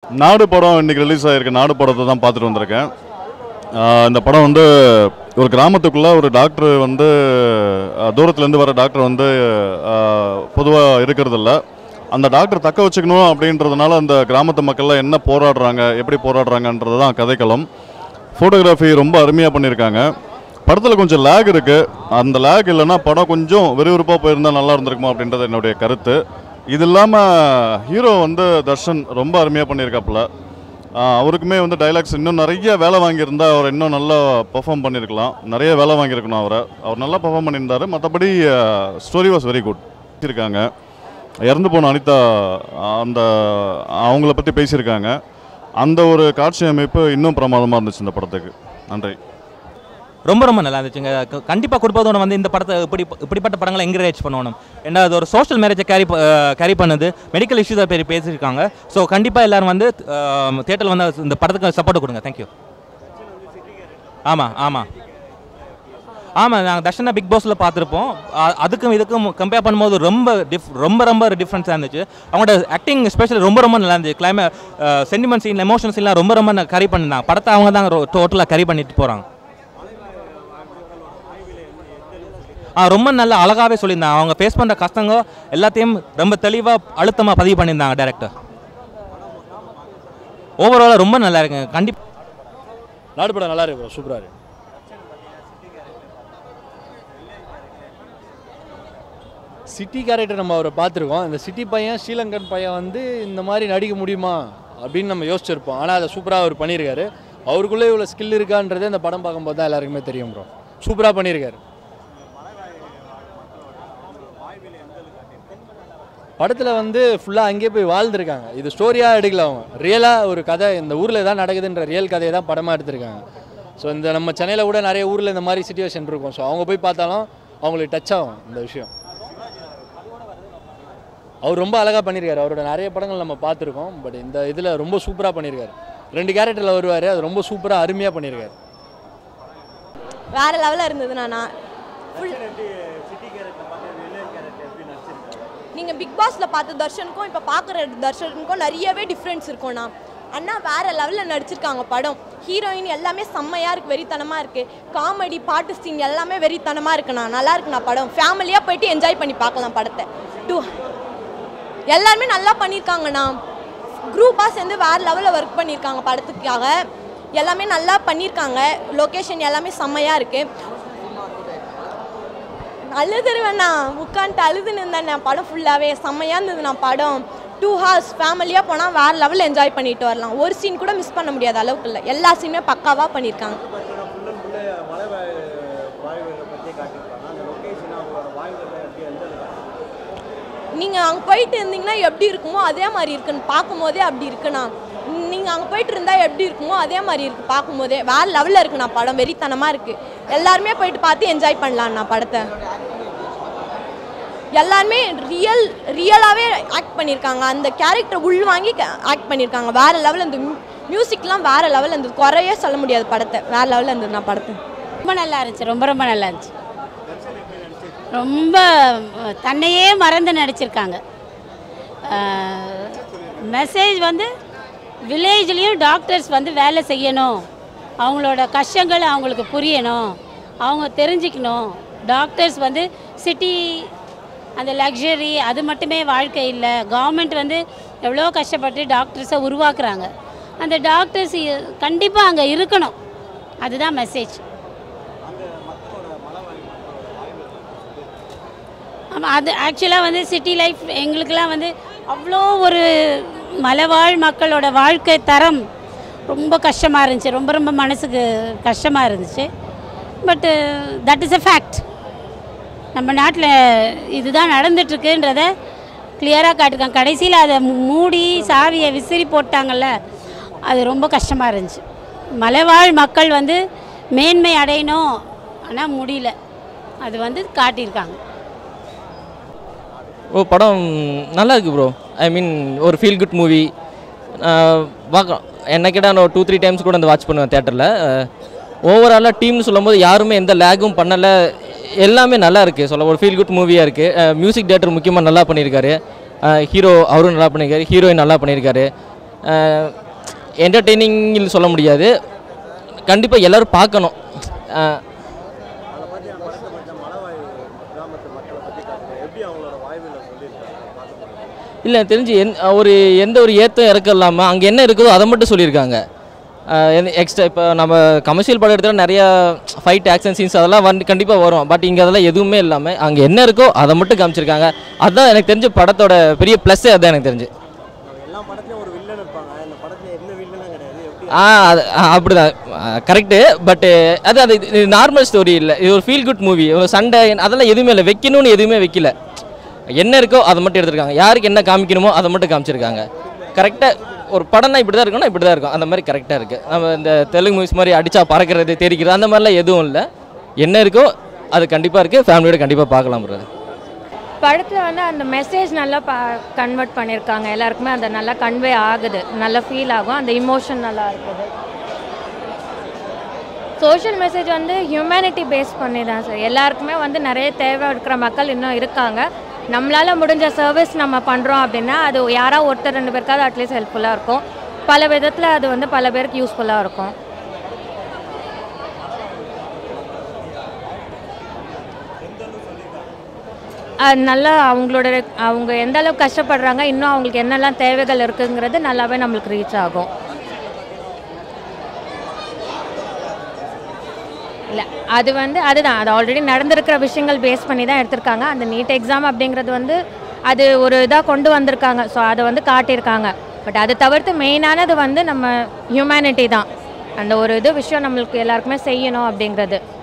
நாடு படம் இன்னைக்கு ரிலீஸ் ஆகிருக்கு நாடு படத்தை தான் பார்த்துட்டு வந்திருக்கேன் ஆஹ் இந்த படம் வந்து ஒரு கிராமத்துக்குள்ளே ஒரு டாக்டர் வந்து ஆஹ் தூரத்துலேருந்து வர டாக்டர் வந்து பொதுவாக இருக்கிறதில்ல அந்த டாக்டர் தக்க வச்சுக்கணும் அப்படின்றதுனால அந்த கிராமத்து மக்கள்லாம் என்ன போராடுறாங்க எப்படி போராடுறாங்கன்றது தான் கதைக்களம் ஃபோட்டோகிராஃபி ரொம்ப அருமையாக பண்ணியிருக்காங்க படத்தில் கொஞ்சம் லேக் இருக்குது அந்த லேக் இல்லைன்னா படம் கொஞ்சம் விறுவிறுப்பாக போயிருந்தால் நல்லா இருந்திருக்குமா அப்படின்றது என்னுடைய கருத்து இது இல்லாமல் ஹீரோ வந்து தர்ஷன் ரொம்ப அருமையாக பண்ணியிருக்காப்புல ஆஹ் அவருக்குமே வந்து டைலாக்ஸ் இன்னும் நிறைய வேலை வாங்கியிருந்தா அவர் இன்னும் நல்லா பெர்ஃபார்ம் பண்ணியிருக்கலாம் நிறைய வேலை வாங்கியிருக்கணும் அவரை அவர் நல்லா பெர்ஃபார்ம் பண்ணியிருந்தாரு மற்றபடி ஸ்டோரி வாஸ் வெரி குட் இருக்காங்க இறந்து போன அனிதா அந்த அவங்கள பற்றி பேசியிருக்காங்க அந்த ஒரு காட்சி அமைப்பு இன்னும் பிரமாதமாக இருந்துச்சு இந்த படத்துக்கு நன்றி ரொம்ப ரொம்ப நல்லா இருந்துச்சுங்க க- கண்டிப்பா குடும்பத்தோட வந்து இந்த படத்தை இப்படி இப்படிப்பட்ட படங்களை என்கரேஜ் பண்ணணும் ஏன்னா அது ஒரு சோஷியல் மேரேஜை கேரி கேரி பண்ணுது மெடிக்கல் இஷ்யூஸை பேர் பேசியிருக்காங்க ஸோ கண்டிப்பா எல்லாரும் வந்து தேட்டரில் வந்து இந்த படத்துக்கு சப்போர்ட் கொடுங்க தேங்க்யூ ஆமாம் ஆமாம் ஆமாம் நாங்கள் தர்ஷனா பிக் பாஸில் பார்த்துருப்போம் அ- அதுக்கும் இதுக்கும் கம்பேர் பண்ணும்போது ரொம்ப டிஃப் ரொம்ப ரொம்ப டிஃப்ரென்ஸாக இருந்துச்சு அவங்களோட ஆக்டிங் எஸ்பெஷலி ரொம்ப ரொம்ப நல்லா இருந்துச்சு கிளைமே சென்டிமெண்ட் சீன் எமோஷன் சீன்லாம் ரொம்ப ரொம்ப கரி பண்ணிருந்தாங்க படத்தை அவங்க தான் டோட்டலாக கரி பண்ணிட்டு போகிறாங்க ஆ ரொம்ப நல்ல அழகாகவே சொல்லியிருந்தாங்க அவங்க ஃபேஸ் பண்ணுற கஷ்டங்க எல்லாத்தையும் ரொம்ப தெளிவாக அழுத்தமாக பதிவு பண்ணியிருந்தாங்க டேரக்டர் ஓவராலாக ரொம்ப நல்லா இருக்குங்க கண்டிப்பாக நாடு படம் நல்லா இருக்கு ப்ரோ சூப்பராக இருக்கு சிட்டி கேரக்டர் நம்ம அவரை பார்த்துருக்கோம் இந்த சிட்டி பையன் ஸ்ரீலங்கன் பையன் வந்து இந்த மாதிரி நடிக்க முடியுமா அப்படின்னு நம்ம யோசிச்சிருப்போம் ஆனால் அதை சூப்பராக அவர் பண்ணியிருக்காரு அவருக்குள்ளே இவ்வளோ ஸ்கில் இருக்கான்றதே இந்த படம் பார்க்கும்போது தான் எல்லாருக்குமே தெரியும் ப்ரோ சூப்பராக பண்ணியிருக்காரு படத்தில் வந்து ஃபுல்லாக அங்கேயே போய் வாழ்ந்துருக்காங்க இது ஸ்டோரியாக எடுக்கல அவங்க ரியலாக ஒரு கதை இந்த ஊரில் தான் நடக்குதுன்ற ரியல் கதையை தான் படமாக எடுத்திருக்காங்க ஸோ இந்த நம்ம சென்னையில் கூட நிறைய ஊரில் இந்த மாதிரி சுச்சுவேஷன் இருக்கும் ஸோ அவங்க போய் பார்த்தாலும் அவங்களுக்கு டச் ஆகும் இந்த விஷயம் அவர் ரொம்ப அழகாக பண்ணியிருக்காரு அவரோட நிறைய படங்கள் நம்ம பார்த்துருக்கோம் பட் இந்த இதில் ரொம்ப சூப்பராக பண்ணியிருக்காரு ரெண்டு கேரக்டரில் வருவார் அது ரொம்ப சூப்பராக அருமையாக பண்ணியிருக்காரு வேற லெவலில் இருந்ததுண்ணா நான் நீங்கள் பிக் பாஸில் பார்த்த தர்ஷனுக்கும் இப்போ பார்க்குற தர்ஷனுக்கும் நிறையவே டிஃப்ரென்ஸ் இருக்கும்ண்ணா அண்ணா வேற லெவலில் நடிச்சிருக்காங்க படம் ஹீரோயின் எல்லாமே செம்மையாக இருக்குது வெறித்தனமாக இருக்குது காமெடி பாட்டு சீன் எல்லாமே வெறித்தனமாக இருக்குண்ணா நல்லா இருக்குண்ணா படம் ஃபேமிலியாக போயிட்டு என்ஜாய் பண்ணி பார்க்கலாம் படத்தை டூ எல்லாருமே நல்லா பண்ணியிருக்காங்கண்ணா குரூப்பாக சேர்ந்து வேறு லெவலில் ஒர்க் பண்ணியிருக்காங்க படத்துக்காக எல்லாமே நல்லா பண்ணியிருக்காங்க லொக்கேஷன் எல்லாமே செம்மையாக இருக்குது அழுதுருவேண்ணா உட்காந்துட்டு அழுதுன்னு இருந்தேன் நான் படம் ஃபுல்லாகவே செம்மையாக இருந்தது நான் படம் டூ ஹார்ஸ் ஃபேமிலியாக போனால் வேறு லெவலில் என்ஜாய் பண்ணிட்டு வரலாம் ஒரு சீன் கூட மிஸ் பண்ண முடியாத அளவுக்கு இல்லை எல்லா சீனுமே பக்காவாக பண்ணியிருக்காங்க நீங்கள் அங்கே போயிட்டு இருந்தீங்கன்னா எப்படி இருக்குமோ அதே மாதிரி இருக்குன்னு பார்க்கும்போதே அப்படி இருக்குண்ணா நீங்கள் அங்கே போயிட்டு இருந்தால் எப்படி இருக்குமோ அதே மாதிரி இருக்கு பார்க்கும்போதே வேறு லெவலில் இருக்குண்ணா படம் வெறித்தனமாக இருக்குது எல்லாருமே போயிட்டு பார்த்து என்ஜாய் பண்ணலாம்ண்ணா படத்தை எல்லாருமே ரியல் ரியலாகவே ஆக்ட் பண்ணியிருக்காங்க அந்த கேரக்டர் உள் வாங்கி ஆக்ட் பண்ணியிருக்காங்க வேறு லெவலில் இந்த மியூசிக்லாம் வேறு லெவலில் இருந்தது குறையே சொல்ல முடியாது படத்தை வேறு லெவலில் இருந்தது நான் படத்தை ரொம்ப நல்லா இருந்துச்சு ரொம்ப ரொம்ப நல்லா இருந்துச்சு ரொம்ப அஹ், தன்னையே மறந்து நடிச்சிருக்காங்க மெசேஜ் வந்து வில்லேஜ்லேயும் டாக்டர்ஸ் வந்து வேலை செய்யணும் அவங்களோட கஷ்டங்கள் அவங்களுக்கு புரியணும் அவங்க தெரிஞ்சுக்கணும் டாக்டர்ஸ் வந்து சிட்டி அந்த லக்ஸரி அது மட்டுமே வாழ்க்கை இல்லை கவர்மெண்ட் வந்து எவ்வளோ கஷ்டப்பட்டு டாக்டர்ஸை உருவாக்குறாங்க அந்த டாக்டர்ஸ் கண்டிப்பாக அங்கே இருக்கணும் அதுதான் மெசேஜ் ஆமாம் அது ஆக்சுவலாக வந்து சிட்டி லைஃப் எங்களுக்கெல்லாம் வந்து அவ்வளோ ஒரு மலைவாழ் மக்களோட வாழ்க்கை தரம் ரொம்ப கஷ்டமாக இருந்துச்சு ரொம்ப ரொம்ப மனசுக்கு கஷ்டமாக இருந்துச்சு பட்டு தட் இஸ் அ ஃபேக்ட் நம்ம நாட்டில் இதுதான் நடந்துட்டுருக்குன்றத கிளியராக காட்டிருக்காங்க கடைசியில் அதை மூ- மூடி சாவியை விசிறி போட்டாங்கல்ல அது ரொம்ப கஷ்டமாக இருந்துச்சு மலைவாழ் மக்கள் வந்து மேன்மை அடையணும் ஆனால் முடியல அது வந்து காட்டியிருக்காங்க ஓ படம் நல்லா இருக்கு ப்ரோ ஐ மீன் ஒரு ஃபீல் குட் மூவி பார்க்கலாம் என்ன கேட்டால் நான் ஒரு டூ த்ரீ டைம்ஸ் கூட வந்து வாட்ச் பண்ணுவேன் தேட்டரில் ஓவராலாக டீம்னு சொல்லும்போது யாருமே எந்த லேகும் பண்ணலை எல்லாமே நல்லா இருக்குது சொல்ல ஒரு ஃபீல் குட் மூவியாக இருக்குது மியூசிக் டேரக்டர் முக்கியமாக நல்லா பண்ணியிருக்காரு ஹீரோ அவரும் நல்லா பண்ணியிருக்காரு ஹீரோயின் நல்லா பண்ணியிருக்காரு என்டர்டெய்னிங் சொல்ல முடியாது கண்டிப்பாக எல்லோரும் பார்க்கணும் அஹ், இல்லை எனக்கு தெரிஞ்சு எந் ஒரு எந்த ஒரு ஏற்றம் இறக்கம் இல்லாமல் அங்கே என்ன இருக்குதோ அதை மட்டும் சொல்லியிருக்காங்க எக்ஸ்ட்ரா இப்போ நம்ம கமர்ஷியல் படம் எடுத்தால் நிறையா ஃபைட் ஆக்ஷன் சீன்ஸ் அதெல்லாம் வந்து கண்டிப்பாக வரும் பட் இங்கே அதெல்லாம் எதுவுமே இல்லாமல் அங்கே என்ன இருக்கோ அதை மட்டும் காமிச்சிருக்காங்க அதுதான் எனக்கு தெரிஞ்ச படத்தோட பெரிய ப்ளஸ்ஸே அதுதான் எனக்கு தெரிஞ்சு எல்லா படத்துலயும் ஒரு வில்லன் இருப்பாங்க இந்த படத்துல எந்த வில்லனும் கிடையாது எப்படி ஆ அது ஆ, அப்படிதான் கரெக்டு பட்டு அது அது இது நார்மல் ஸ்டோரி இல்லை இது ஒரு ஃபீல் குட் மூவி ஒரு சண்டை அதெல்லாம் எதுவுமே இல்லை வைக்கணும்னு எதுவுமே வைக்கல என்ன இருக்கோ அதை மட்டும் எடுத்திருக்காங்க யாருக்கு என்ன காமிக்கணுமோ அதை மட்டும் காமிச்சிருக்காங்க கரெக்டாக ஒரு படம்னா இப்படி தான் இருக்கணும் இப்படி தான் இருக்கும் அந்த மாதிரி கரெக்டாக இருக்குது நம்ம இந்த தெலுங்கு மூவிஸ் மாதிரி அடித்தா பறக்கிறது தெரிக்கிறது அந்த மாதிரிலாம் எதுவும் இல்லை என்ன இருக்கோ அது கண்டிப்பாக இருக்குது ஃபேமிலியோட கண்டிப்பாக பார்க்கலாம் bro. படத்தில் வந்து அந்த மெசேஜ் நல்லா ப கன்வெர்ட் பண்ணியிருக்காங்க எல்லாருக்குமே அது நல்லா கன்வே ஆகுது நல்லா ஃபீல் ஆகும் அந்த இமோஷன் நல்லா இருக்குது சோஷியல் மெசேஜ் வந்து ஹியூமனிட்டி பேஸ் பண்ணி தான் சார் எல்லாருக்குமே வந்து நிறைய தேவை இருக்கிற மக்கள் இன்னும் இருக்காங்க நம்மளால் முடிஞ்ச சர்வீஸ் நம்ம பண்ணுறோம் அப்படின்னா அது யாராவது ஒருத்தர் ரெண்டு பேருக்காவது அட்லீஸ்ட் ஹெல்ப்ஃபுல்லாக இருக்கும் பல விதத்தில் அது வந்து பல பேருக்கு யூஸ்ஃபுல்லாக இருக்கும் அது நல்லா அவங்களோட அவங்க எந்த அளவுக்கு கஷ்டப்படுறாங்க இன்னும் அவங்களுக்கு என்னெல்லாம் தேவைகள் இருக்குங்கிறது நல்லாவே நம்மளுக்கு ரீச் ஆகும் இல்லை அது வந்து அதுதான் அது ஆல்ரெடி நடந்திருக்கிற விஷயங்கள் பேஸ் பண்ணி தான் எடுத்திருக்காங்க அந்த நீட் எக்ஸாம் அப்படிங்கிறது வந்து அது ஒரு இதாக கொண்டு வந்திருக்காங்க ஸோ அதை வந்து காட்டியிருக்காங்க பட் அதை தவிர்த்து மெயினானது வந்து நம்ம ஹியூமனிட்டி தான் அந்த ஒரு இது விஷயம் நம்மளுக்கு எல்லாருக்குமே செய்யணும் அப்படிங்கிறது